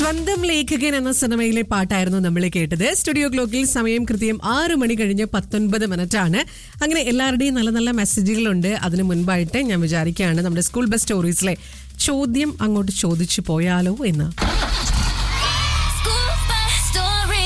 സ്വന്തം ലേഖകൻ എന്ന സിനിമയിലെ പാട്ടായിരുന്നു നമ്മൾ കേട്ടത് സ്റ്റുഡിയോ ക്ലോക്കിൽ സമയം കൃത്യം ആറു മണി കഴിഞ്ഞ് പത്തൊൻപത് മിനിറ്റ് ആണ് അങ്ങനെ എല്ലാവരുടെയും നല്ല നല്ല മെസ്സേജുകളുണ്ട് അതിന് മുൻപായിട്ട് ഞാൻ വിചാരിക്കുകയാണ് നമ്മുടെ സ്കൂൾ ബസ് സ്റ്റോറീസിലെ ചോദ്യം അങ്ങോട്ട് ചോദിച്ചു പോയാലോ എന്ന് School bus story.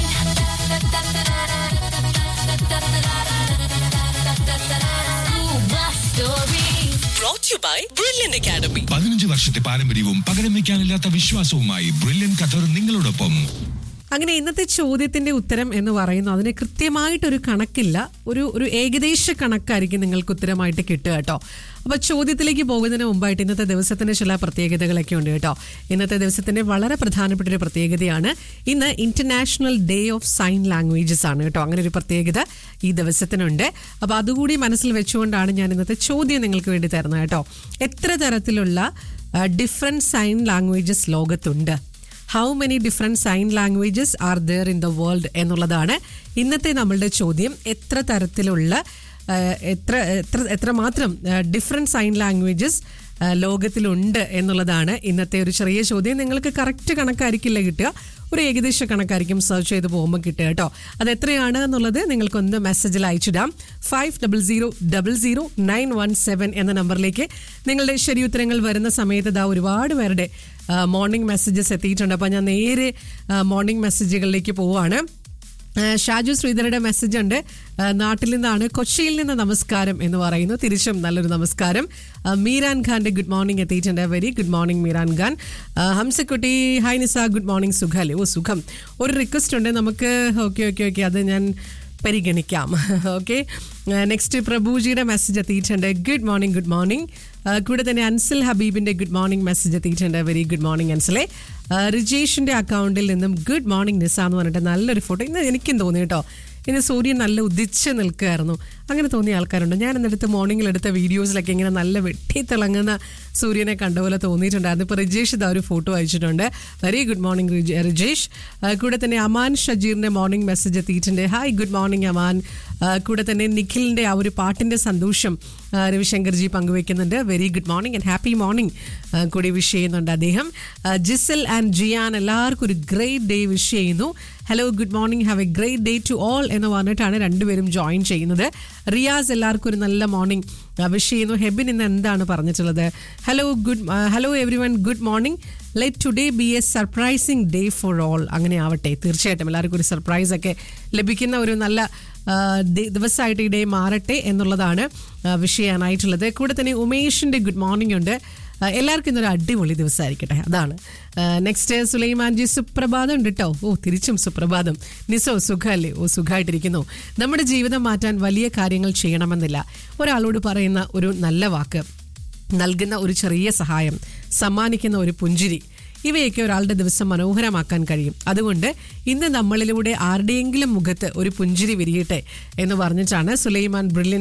School bus story. brought to you by Brilliant Academy. പതിനഞ്ച് വർഷത്തെ പാരമ്പര്യവും പകരം വയ്ക്കാനില്ലാത്ത വിശ്വാസവുമായി ബ്രില്യൻ ഖത്തർ നിങ്ങളോടൊപ്പം അങ്ങനെ ഇന്നത്തെ ചോദ്യത്തിന്റെ ഉത്തരം എന്ന് പറയുന്നു അതിന് കൃത്യമായിട്ടൊരു കണക്കില്ല ഒരു ഒരു ഏകദേശ കണക്കായിരിക്കും നിങ്ങൾക്ക് ഉത്തരമായിട്ട് കിട്ടുക കേട്ടോ അപ്പൊ ചോദ്യത്തിലേക്ക് പോകുന്നതിന് മുമ്പായിട്ട് ഇന്നത്തെ ദിവസത്തിന് ചില പ്രത്യേകതകളൊക്കെ ഉണ്ട് കേട്ടോ ഇന്നത്തെ ദിവസത്തിന്റെ വളരെ പ്രധാനപ്പെട്ട ഒരു പ്രത്യേകതയാണ് ഇന്ന് international day of sign languages ആണ് കേട്ടോ അങ്ങനെ ഒരു പ്രത്യേകത ഈ ദിവസത്തിനുണ്ട് അപ്പൊ അതുകൂടി മനസ്സിൽ വെച്ചുകൊണ്ടാണ് ഞാൻ ഇന്നത്തെ ചോദ്യം നിങ്ങൾക്ക് വേണ്ടി തരുന്നത് കേട്ടോ എത്ര തരത്തിലുള്ള ഡിഫറെന്റ് സൈൻ ലാംഗ്വേജസ് ലോകത്തുണ്ട് how many different sign languages are there in the world എന്നുള്ളതാണ് ഇന്നത്തെ നമ്മളുടെ ചോദ്യം എത്ര തരത്തിലുള്ള ആ, എത്ര എത്ര എത്രമാത്രം ഡിഫറെൻറ്റ് സൈൻ ലാംഗ്വേജസ് ലോകത്തിലുണ്ട് എന്നുള്ളതാണ് ഇന്നത്തെ ഒരു ചെറിയ ചോദ്യം നിങ്ങൾക്ക് കറക്റ്റ് കണക്കായിരിക്കില്ല കിട്ടുക ഒരു ഏകദേശ കണക്കായിരിക്കും സെർച്ച് ചെയ്ത് പോകുമ്പോൾ കിട്ടുക കേട്ടോ അത് എത്രയാണ് എന്നുള്ളത് നിങ്ങൾക്കൊന്ന് മെസ്സേജിൽ അയച്ചിടാം five double zero double zero nine one seven എന്ന നമ്പറിലേക്ക് നിങ്ങളുടെ ശരി ഉത്തരങ്ങൾ വരുന്ന സമയത്ത് ഇതാ ഒരുപാട് പേരുടെ മോർണിംഗ് മെസ്സേജസ് എത്തിയിട്ടുണ്ട് അപ്പോൾ ഞാൻ നേരെ മോർണിംഗ് മെസ്സേജുകളിലേക്ക് പോവുകയാണ് ആ, ഷാജു ശ്രീധരയുടെ മെസ്സേജ് ഉണ്ട് ആ, നാട്ടിൽ നിന്നാണ് കൊച്ചിയിൽ നിന്ന് നമസ്കാരം എന്ന് പറയുന്നു തിരിച്ചും നല്ലൊരു നമസ്കാരം ആ, മീരാൻ ഖാന്റെ ഗുഡ് മോർണിംഗ് എത്തിയിട്ടുണ്ട് very good morning Meeran Khan ആ, Hamsakutty hi Nisa good morning സുഖല്ലേ ഓ സുഖം ഒരു റിക്വസ്റ്റ് ഉണ്ട് നമുക്ക് ഓക്കെ ഓക്കെ ഓക്കെ അത് ഞാൻ പരിഗണിക്കാം ഓക്കെ നെക്സ്റ്റ് പ്രഭുജിയുടെ മെസ്സേജ് എത്തിയിട്ടുണ്ട് ഗുഡ് മോർണിംഗ് ഗുഡ് മോർണിംഗ് കൂടെ തന്നെ അൻസിൽ ഹബീബിന്റെ ഗുഡ് മോർണിംഗ് മെസ്സേജ് എത്തിയിട്ടുണ്ട് വെരി ഗുഡ് മോർണിംഗ് അൻസിലെ ആ, റിജേഷിന്റെ അക്കൗണ്ടിൽ നിന്നും ഗുഡ് മോർണിംഗ് നിസ എന്ന് പറഞ്ഞിട്ട് നല്ലൊരു ഫോട്ടോ ഇന്ന് എനിക്കും തോന്നി കേട്ടോ ഇന്ന് സൂര്യൻ നല്ല ഉദിച്ച് നിൽക്കുകയായിരുന്നു അങ്ങനെ തോന്നിയ ആൾക്കാരുണ്ട് ഞാൻ എന്നിടത്ത് മോർണിംഗിൽ എടുത്ത വീഡിയോസിലൊക്കെ ഇങ്ങനെ നല്ല വെട്ടി തിളങ്ങുന്ന സൂര്യനെ കണ്ട പോലെ തോന്നിയിട്ടുണ്ടായിരുന്നു ഇപ്പോൾ റിജേഷ് ഇതാ ഒരു ഫോട്ടോ അയച്ചിട്ടുണ്ട് വെരി ഗുഡ് മോർണിംഗ് റിജേഷ് ആ, കൂടെ തന്നെ അമാൻ ഷജീറിന്റെ മോർണിംഗ് മെസ്സേജ് എത്തിയിട്ടുണ്ട് ഹായ് ഗുഡ് മോർണിംഗ് അമാൻ ആ, കൂടെ തന്നെ നിഖിലിന്റെ ആ ഒരു പാട്ടിന്റെ സന്തോഷം ആ, രവിശങ്കർജി പങ്കുവെക്കുന്നുണ്ട് very good morning and happy morning കൂടി വിഷ് ചെയ്യുന്നുണ്ട് അദ്ദേഹം ആ, ജിസൽ ആൻഡ് ജിയാൻ എല്ലാവർക്കും ഒരു ഗ്രേറ്റ് ഡേ വിഷ് ചെയ്യുന്നു hello good morning have a great day to all എന്ന് പറഞ്ഞിട്ടാണ് രണ്ടുപേരും ജോയിൻ ചെയ്യുന്നത് റിയാസ് എല്ലാവർക്കും ഒരു നല്ല മോർണിംഗ് വിഷ് ചെയ്യുന്നു ഹെബിൻ ഇന്ന് എന്താണ് പറഞ്ഞിട്ടുള്ളത് hello good hello everyone good morning let today be a surprising day for all അങ്ങനെ ആവട്ടെ തീർച്ചയായിട്ടും എല്ലാവർക്കും ഒരു സർപ്രൈസ് ഒക്കെ ലഭിക്കുന്ന ഒരു നല്ല ആ, ദി- ദിവസമായിട്ട് ഈ ഡേ മാറട്ടെ എന്നുള്ളതാണ് വിഷ് ചെയ്യാനായിട്ടുള്ളത് കൂടെ തന്നെ ഉമേഷിന്റെ ഗുഡ് മോർണിംഗ് ഉണ്ട് ആ, എല്ലാവർക്കും ഇന്നൊരു അടിപൊളി ദിവസമായിരിക്കട്ടെ അതാണ് നെക്സ്റ്റ് സുലൈമാൻജി സുപ്രഭാതം ഉണ്ട് കേട്ടോ ഓ തിരിച്ചും സുപ്രഭാതം നിസോ സുഖമല്ലേ ഓ സുഖമായിട്ടിരിക്കുന്നു നമ്മുടെ ജീവിതം മാറ്റാൻ വലിയ കാര്യങ്ങൾ ചെയ്യണമെന്നില്ല ഒരാളോട് പറയുന്ന ഒരു നല്ല വാക്ക് നൽകുന്ന ഒരു ചെറിയ സഹായം സമ്മാനിക്കുന്ന ഒരു പുഞ്ചിരി ഇവയൊക്കെ ഒരാളുടെ ദിവസം മനോഹരമാക്കാൻ കഴിയും അതുകൊണ്ട് ഇന്ന് നമ്മളിലൂടെ ആരുടെയെങ്കിലും മുഖത്ത് ഒരു പുഞ്ചിരി വിരിയട്ടെ എന്ന് പറഞ്ഞിട്ടാണ് സുലൈമാൻ ബ്രില്യൻ